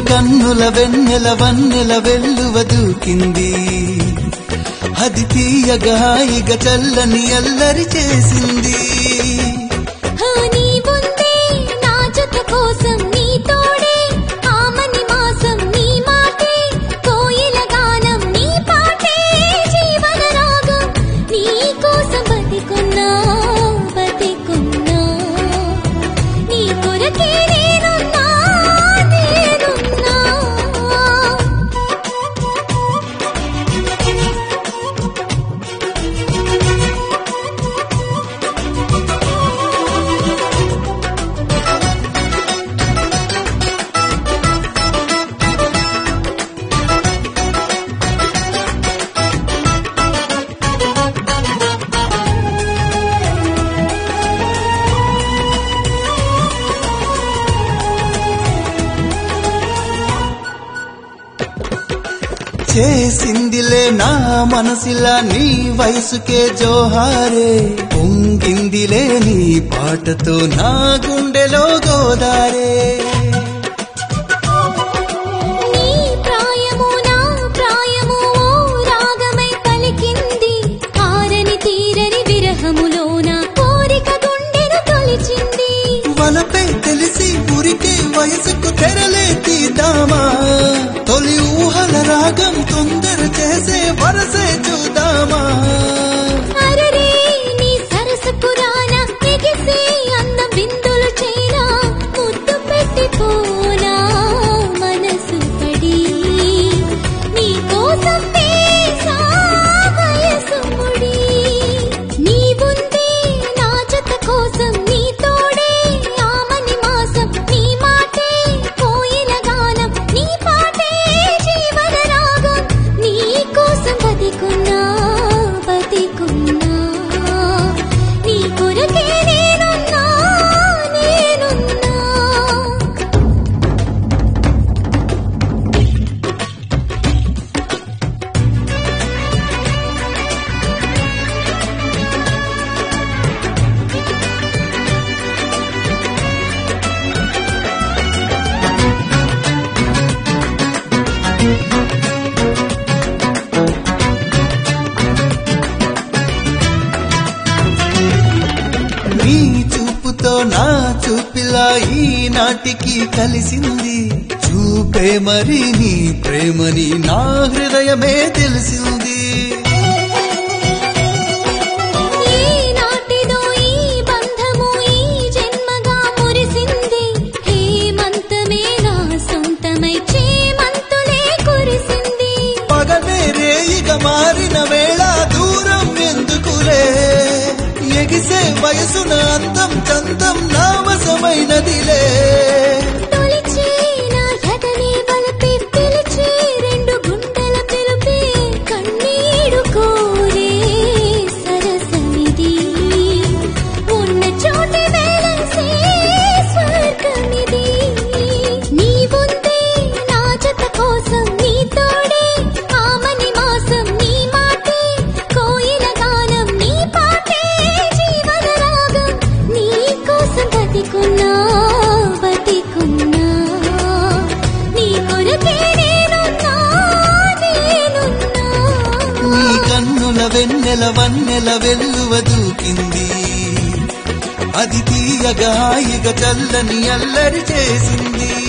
కన్నుల వెన్నెల వన్నెల వెల్లువ దూకింది అది తీయగా హాయిగా చల్లని అల్లరి చేసింది హా నీ ముందే నా జత కోసం నీ తోడే ఆమని మాసం నీ మాటే కోయిల గానం నీ పాటే జీవన రాగం నీ కోసం బతికున్నా బతికున్నా నీ కొరకే నేనున్నా నేనున్నా చేసిందిలే నా మనసిలా నీ వయసుకే జోహారే పొంగిందిలే నీ పాటతో నా గుండెలో గోదారే నీ ప్రాయము నా ప్రాయము ఓ రాగమై పలికింది ఆరని తీరని విరహములోన కోరిక గుండెను తొలిచింది వలపై తెలిసి ఉరికే వయసుకు తెరలే తీద్దామా తొలి ఊహల రాగం తొందర చేసే వరసే చూద్దామా అరరే నీ సరసు పురాణ ఎగిసే అన్న బిందులు చేరా ముద్దు పెట్టిపోనా మనసు పడి నీ కోసం వేసా వయసు ముడి నీ బుంది నా జత కోసం నీ తోడే ఆమని మాసం నీ మాటే కోయిల గానం నీ పాటే జీవన రాగం నీ కోసం బతికున్నా బతికున్నా నీ కొరకే నేనున్నా నేనున్నా నీ చూపుతో నా చూపిలా ఈ నాటికి కలిసింది చూపే మరి నీ ప్రేమని నా హృదయమే తెలిసింది ఈ నాటిదో ఈ బంధము ఈ జన్మగా మురిసింది హేమంతమే నా సొంతమై చేమంతులే కురిసింది పగలే రేయిగ మారిన వేళ దూరం ఎందుకులే ఎగిసే వయసున అందం చందం నామసమైనదిలే తొలిచే నా ఎదనే వలపే పిలిచే రెండు గుండెల పిలుపే కన్నీడు కోరే సరసమిది ఉన్న చోటి వేలసే స్వర్గమిది నీ బుందే నా జత కోసం నీ తోడే ఆమని మాసం నీ మాటే కోయిల గానం నీ పాటే జీవన రాగం నీ కోసం బతికున్నా బతికున్నా నీ కొరకే నేనున్నా నేనున్నా నీ కన్నుల వెన్నెల వన్నెల వెల్లువ దూకింది అది తీయగా హాయిగా చల్లని అల్లరి చేసింది